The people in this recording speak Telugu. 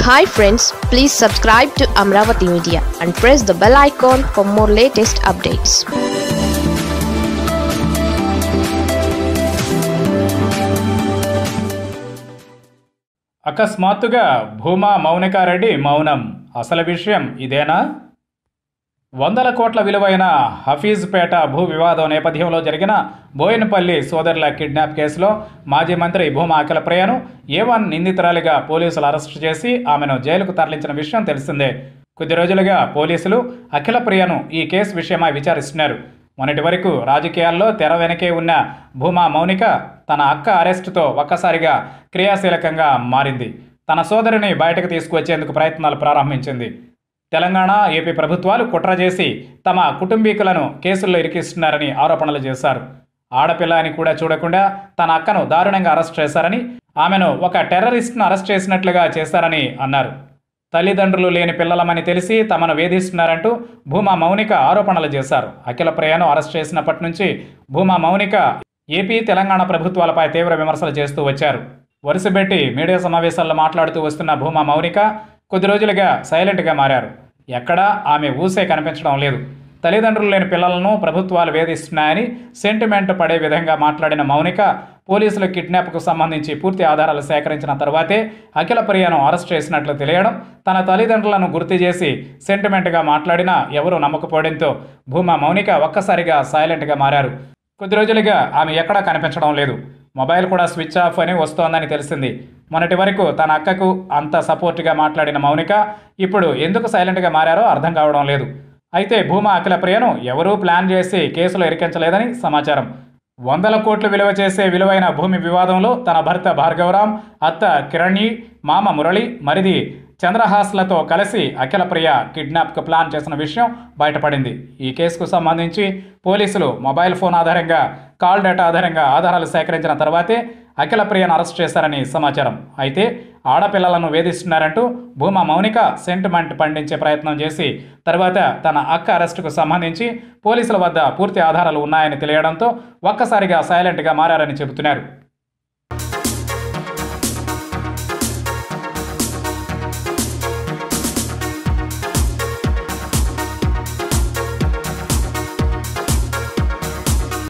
hi friends please subscribe to Amaravati media and press the bell icon for more latest updates అకస్మాత్తుగా భూమా మౌనికారెడ్డి మౌనం అసలు విషయం ఇదేనా వందల కోట్ల విలువైన హఫీజ్పేట భూ వివాదం నేపథ్యంలో జరిగిన బోయినపల్లి సోదరుల కిడ్నాప్ కేసులో మాజీ మంత్రి భూమా అఖిలప్రియను ఏ వన్ నిందితురాలిగా పోలీసులు అరెస్టు చేసి ఆమెను జైలుకు తరలించిన విషయం తెలిసిందే కొద్ది రోజులుగా పోలీసులు అఖిలప్రియను ఈ కేసు విషయమై విచారిస్తున్నారు మొన్నటి వరకు రాజకీయాల్లో తెర వెనకే ఉన్న భూమా మౌనిక తన అక్క అరెస్టుతో ఒక్కసారిగా క్రియాశీలకంగా మారింది తన సోదరిని బయటకు తీసుకువచ్చేందుకు ప్రయత్నాలు ప్రారంభించింది తెలంగాణ ఏపీ ప్రభుత్వాలు కుట్ర చేసి తమ కుటుంబీకులను కేసుల్లో ఇరికిస్తున్నారని ఆరోపణలు చేశారు ఆడపిల్ల అని కూడా చూడకుండా తన అక్కను దారుణంగా అరెస్ట్ చేశారని ఆమెను ఒక టెర్రరిస్ట్ను అరెస్ట్ చేసినట్లుగా చేశారని అన్నారు తల్లిదండ్రులు లేని పిల్లలమని తెలిసి తమను వేధిస్తున్నారంటూ భూమా మౌనిక ఆరోపణలు చేశారు అఖిల ప్రియను అరెస్ట్ చేసినప్పటి నుంచి భూమా మౌనిక ఏపీ తెలంగాణ ప్రభుత్వాలపై తీవ్ర విమర్శలు చేస్తూ వచ్చారు వరుసపెట్టి మీడియా సమావేశాల్లో మాట్లాడుతూ వస్తున్న భూమా మౌనిక కొద్ది రోజులుగా సైలెంట్గా మారారు ఎక్కడా ఆమె ఊసే కనిపించడం లేదు తల్లిదండ్రులు లేని పిల్లలను ప్రభుత్వాలు వేధిస్తున్నాయని సెంటిమెంట్ పడే విధంగా మాట్లాడిన మౌనిక పోలీసుల కిడ్నాప్కు సంబంధించి పూర్తి ఆధారాలు సేకరించిన తర్వాతే అఖిల ప్రియను అరెస్ట్ చేసినట్లు తెలియడం తన తల్లిదండ్రులను గుర్తు చేసి సెంటిమెంట్గా మాట్లాడినా ఎవరూ నమ్మకపోవడంతో భూమా మౌనిక ఒక్కసారిగా సైలెంట్గా మారారు కొద్ది రోజులుగా ఆమె ఎక్కడా కనిపించడం లేదు మొబైల్ కూడా స్విచ్ ఆఫ్ అని వస్తోందని తెలిసింది మొన్నటి వరకు తన అక్కకు అంత సపోర్ట్గా మాట్లాడిన మౌనిక ఇప్పుడు ఎందుకు సైలెంట్గా మారారో అర్థం కావడం లేదు అయితే భూమా అఖిల ప్రియను ఎవరూ ప్లాన్ చేసి కేసులో ఇరికించలేదని సమాచారం వందల కోట్లు విలువ చేసే విలువైన భూమి వివాదంలో తన భర్త భార్గవరాం అత్త కిరణ్యి మామ మురళి మరిది చంద్రహాస్లతో కలిసి అఖిల ప్రియ కిడ్నాప్కు ప్లాన్ చేసిన విషయం బయటపడింది ఈ కేసుకు సంబంధించి పోలీసులు మొబైల్ ఫోన్ ఆధారంగా కాల్ డేటా ఆధారంగా ఆధారాలు సేకరించిన తర్వాతే అఖిల ప్రియను అరెస్ట్ చేశారని సమాచారం అయితే ఆడపిల్లలను వేధిస్తున్నారంటూ భూమా మౌనిక సెంటిమెంట్ పండించే ప్రయత్నం చేసి తర్వాత తన అక్క అరెస్టుకు సంబంధించి పోలీసుల వద్ద పూర్తి ఆధారాలు ఉన్నాయని తెలియడంతో ఒక్కసారిగా సైలెంట్గా మారారని చెబుతున్నారు